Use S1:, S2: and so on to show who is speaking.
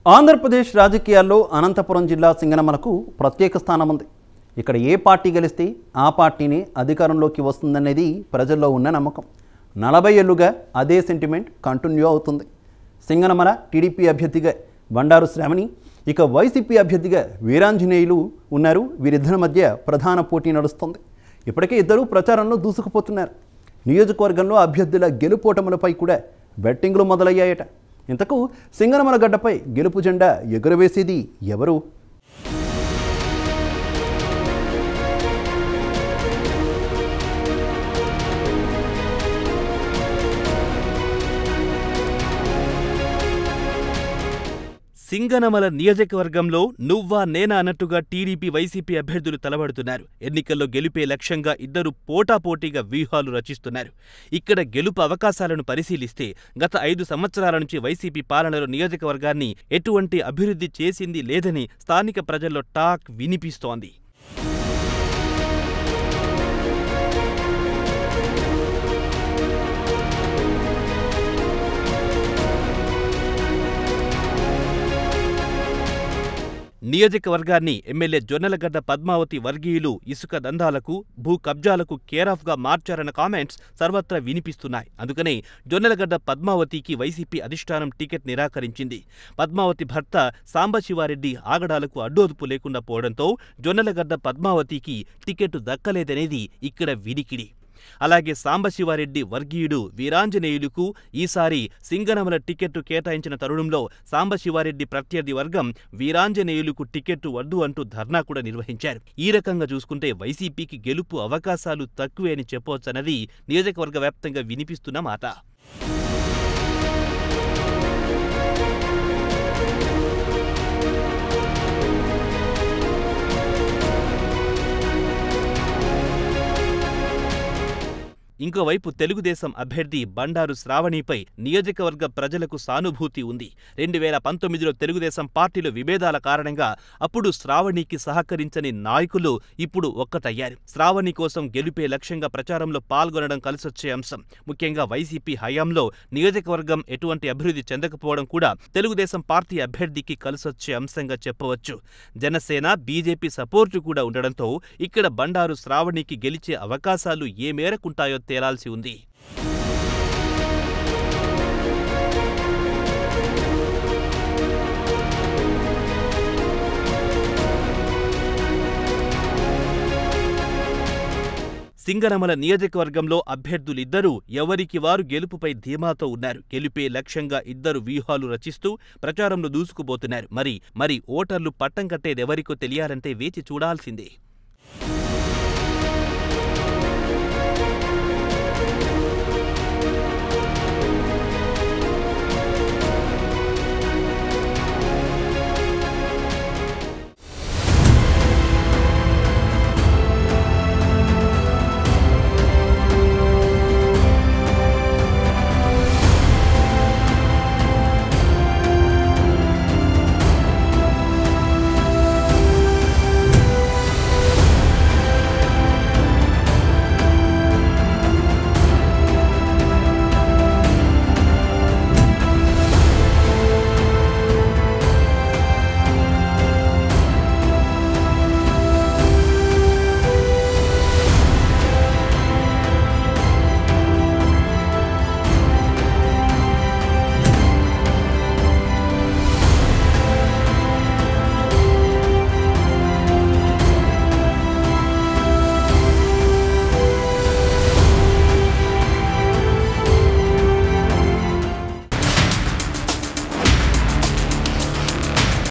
S1: ఆంధ్రప్రదేశ్ రాజకీయాల్లో అనంతపురం జిల్లా సింగనమలకు ప్రత్యేక స్థానం ఉంది ఇక్కడ ఏ పార్టీ గెలిస్తే ఆ పార్టీని అధికారంలోకి వస్తుందనేది ప్రజల్లో ఉన్న నమ్మకం నలభై ఏళ్లుగా అదే సెంటిమెంట్ కంటిన్యూ అవుతుంది సింగనమల టీడీపీ అభ్యర్థిగా బండారు శ్రావణి ఇక వైసీపీ అభ్యర్థిగా వీరాంజనేయులు ఉన్నారు వీరిద్దరి మధ్య ప్రధాన పోటీ నడుస్తుంది ఇప్పటికే ఇద్దరు ప్రచారంలో దూసుకుపోతున్నారు నియోజకవర్గంలో అభ్యర్థుల గెలుపోటములపై కూడా బెట్టింగ్లు మొదలయ్యాయట ఇంతకు సింగనమల గడ్డపై గెలుపు జెండా ఎగురవేసేది ఎవరు
S2: సింగనమల నియోజకవర్గంలో నువ్వా నేనా అన్నట్టుగా టీడీపీ వైసీపీ అభ్యర్థులు తలబడుతున్నారు ఎన్నికల్లో గెలిపే లక్ష్యంగా ఇద్దరు పోటాపోటీగా వ్యూహాలు రచిస్తున్నారు ఇక్కడ గెలుపు అవకాశాలను పరిశీలిస్తే గత ఐదు సంవత్సరాల నుంచి వైసీపీ పాలనలో నియోజకవర్గాన్ని ఎటువంటి అభివృద్ధి చేసింది లేదని స్థానిక ప్రజల్లో టాక్ వినిపిస్తోంది నియోజకవర్గాన్ని ఎమ్మెల్యే జొన్నలగడ్డ పద్మావతి వర్గీయులు ఇసుక దందాలకు భూ కబ్జాలకు కేరాఫ్గా మార్చారన్న కామెంట్స్ సర్వత్రా వినిపిస్తున్నాయి అందుకనే జొన్నలగడ్డ పద్మావతికి వైసీపీ అధిష్టానం టికెట్ నిరాకరించింది పద్మావతి భర్త సాంబశివారెడ్డి ఆగడాలకు అడ్డోదుపు లేకుండా పోవడంతో జొన్నలగడ్డ పద్మావతికి టికెట్ దక్కలేదనేది ఇక్కడ వినికిడి అలాగే సాంబశివారెడ్డి వర్గీయుడు వీరాంజనేయులకు ఈసారి సింగనమల టికెట్టు కేటాయించిన తరుణంలో సాంబశివారెడ్డి ప్రత్యర్థి వర్గం వీరాంజనేయులకు టికెట్టు వద్దు అంటూ ధర్నా కూడా నిర్వహించారు ఈ రకంగా చూసుకుంటే వైసీపీకి గెలుపు అవకాశాలు తక్కువే అని చెప్పవచ్చన్నది నియోజకవర్గ వ్యాప్తంగా వినిపిస్తున్న మాట ఇంకోవైపు తెలుగుదేశం అభ్యర్థి బండారు శ్రావణిపై నియోజకవర్గ ప్రజలకు సానుభూతి ఉంది రెండు వేల పంతొమ్మిదిలో తెలుగుదేశం పార్టీలో విభేదాల కారణంగా అప్పుడు శ్రావణికి సహకరించని నాయకులు ఇప్పుడు ఒక్కటయ్యారు శ్రావణి కోసం గెలిపే లక్ష్యంగా ప్రచారంలో పాల్గొనడం కలిసొచ్చే అంశం ముఖ్యంగా వైసీపీ హయాంలో నియోజకవర్గం ఎటువంటి అభివృద్ధి చెందకపోవడం కూడా తెలుగుదేశం పార్టీ అభ్యర్థికి కలిసొచ్చే అంశంగా చెప్పవచ్చు జనసేన బీజేపీ సపోర్టు కూడా ఉండడంతో ఇక్కడ బండారు శ్రావణికి గెలిచే అవకాశాలు ఏ మేరకుంటాయో తేలాల్సి ఉంది సింగనమల నియోజకవర్గంలో అభ్యర్థులిద్దరూ ఎవరికి వారు గెలుపుపై ధీమాతో ఉన్నారు గెలిపే లక్ష్యంగా ఇద్దరు వ్యూహాలు రచిస్తూ ప్రచారంలో దూసుకుపోతున్నారు మరి మరి ఓటర్లు పట్టం కట్టేదెవరికో తెలియాలంటే వేచి చూడాల్సిందే